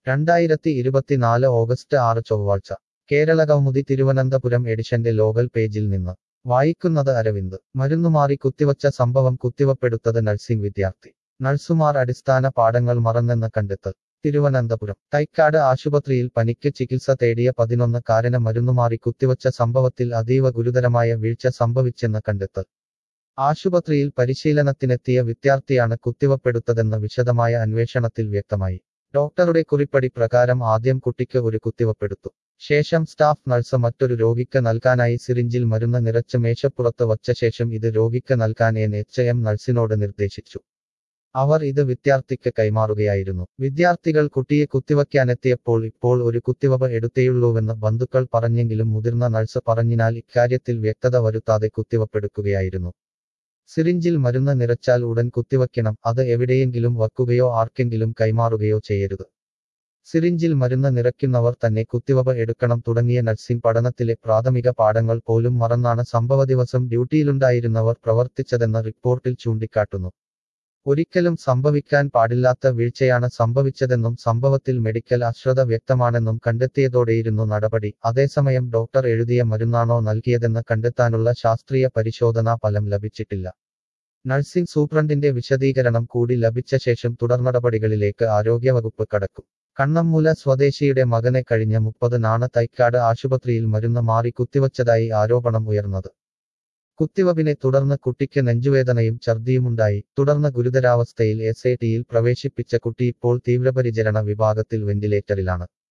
രണ്ടായിരത്തി ഇരുപത്തിനാല് ഓഗസ്റ്റ് ആറ് ചൊവ്വാഴ്ച കേരള കൗമുദി തിരുവനന്തപുരം എഡിഷന്റെ ലോകൽ പേജിൽ നിന്ന് വായിക്കുന്നത് അരവിന്ദ് മരുന്നുമാറി കുത്തിവച്ച സംഭവം കുത്തിവപ്പെടുത്തത് നഴ്സിംഗ് വിദ്യാർത്ഥി നഴ്സുമാർ അടിസ്ഥാന പാഠങ്ങൾ മറന്നെന്ന് കണ്ടെത്തൽ തിരുവനന്തപുരം തൈക്കാട് ആശുപത്രിയിൽ പനിക്ക് ചികിത്സ തേടിയ പതിനൊന്ന് കാരന് മരുന്നുമാറി കുത്തിവച്ച സംഭവത്തിൽ അതീവ ഗുരുതരമായ വീഴ്ച സംഭവിച്ചെന്ന് കണ്ടെത്തൽ ആശുപത്രിയിൽ പരിശീലനത്തിനെത്തിയ വിദ്യാർത്ഥിയാണ് കുത്തിവപ്പെടുത്തതെന്ന് വിശദമായ അന്വേഷണത്തിൽ വ്യക്തമായി ഡോക്ടറുടെ കുറിപ്പടി പ്രകാരം ആദ്യം കുട്ടിക്ക് ഒരു കുത്തിവപ്പെടുത്തു ശേഷം സ്റ്റാഫ് നഴ്സ് മറ്റൊരു രോഗിക്ക് നൽകാനായി സിറിഞ്ചിൽ മരുന്ന് നിറച്ച് മേശപ്പുറത്ത് വച്ച ശേഷം ഇത് രോഗിക്ക് നൽകാൻ എൻ എച്ച് എം നഴ്സിനോട് നിർദ്ദേശിച്ചു അവർ ഇത് വിദ്യാർത്ഥിക്ക് കൈമാറുകയായിരുന്നു വിദ്യാർത്ഥികൾ കുട്ടിയെ കുത്തിവയ്ക്കാനെത്തിയപ്പോൾ ഇപ്പോൾ ഒരു കുത്തിവപ്പ് എടുത്തേയുള്ളൂവെന്ന് ബന്ധുക്കൾ പറഞ്ഞെങ്കിലും മുതിർന്ന നഴ്സ് പറഞ്ഞിനാൽ ഇക്കാര്യത്തിൽ വ്യക്തത വരുത്താതെ കുത്തിവപ്പെടുക്കുകയായിരുന്നു സിറിഞ്ചിൽ മരുന്ന് നിറച്ചാൽ ഉടൻ കുത്തിവയ്ക്കണം അത് എവിടെയെങ്കിലും വയ്ക്കുകയോ ആർക്കെങ്കിലും കൈമാറുകയോ ചെയ്യരുത് സിറിഞ്ചിൽ മരുന്ന് നിറയ്ക്കുന്നവർ തന്നെ കുത്തിവപ്പ് എടുക്കണം തുടങ്ങിയ നഴ്സിംഗ് പഠനത്തിലെ പ്രാഥമിക പാഠങ്ങൾ പോലും മറന്നാണ് സംഭവദിവസം ഡ്യൂട്ടിയിലുണ്ടായിരുന്നവർ പ്രവർത്തിച്ചതെന്ന് റിപ്പോർട്ടിൽ ചൂണ്ടിക്കാട്ടുന്നു ഒരിക്കലും സംഭവിക്കാൻ പാടില്ലാത്ത വീഴ്ചയാണ് സംഭവിച്ചതെന്നും സംഭവത്തിൽ മെഡിക്കൽ അശ്രദ്ധ വ്യക്തമാണെന്നും കണ്ടെത്തിയതോടെയിരുന്നു നടപടി അതേസമയം ഡോക്ടർ എഴുതിയ മരുന്നാണോ നൽകിയതെന്ന് കണ്ടെത്താനുള്ള ശാസ്ത്രീയ പരിശോധനാ ഫലം ലഭിച്ചിട്ടില്ല നഴ്സിംഗ് സൂപ്രണ്ടിന്റെ വിശദീകരണം കൂടി ലഭിച്ച ശേഷം തുടർനടപടികളിലേക്ക് ആരോഗ്യവകുപ്പ് കടക്കും കണ്ണമ്മൂല സ്വദേശിയുടെ മകനെ കഴിഞ്ഞ മുപ്പതിനാണ് തൈക്കാട് ആശുപത്രിയിൽ മരുന്ന് മാറി കുത്തിവച്ചതായി ആരോപണം ഉയർന്നത് കുത്തിവപ്പിനെ തുടർന്ന് കുട്ടിക്ക് നെഞ്ചുവേദനയും ഛർദിയുമുണ്ടായി തുടർന്ന് ഗുരുതരാവസ്ഥയിൽ എസ് ഐ ടിയിൽ പ്രവേശിപ്പിച്ച കുട്ടി ഇപ്പോൾ തീവ്രപരിചരണ വിഭാഗത്തിൽ വെന്റിലേറ്ററിലാണ്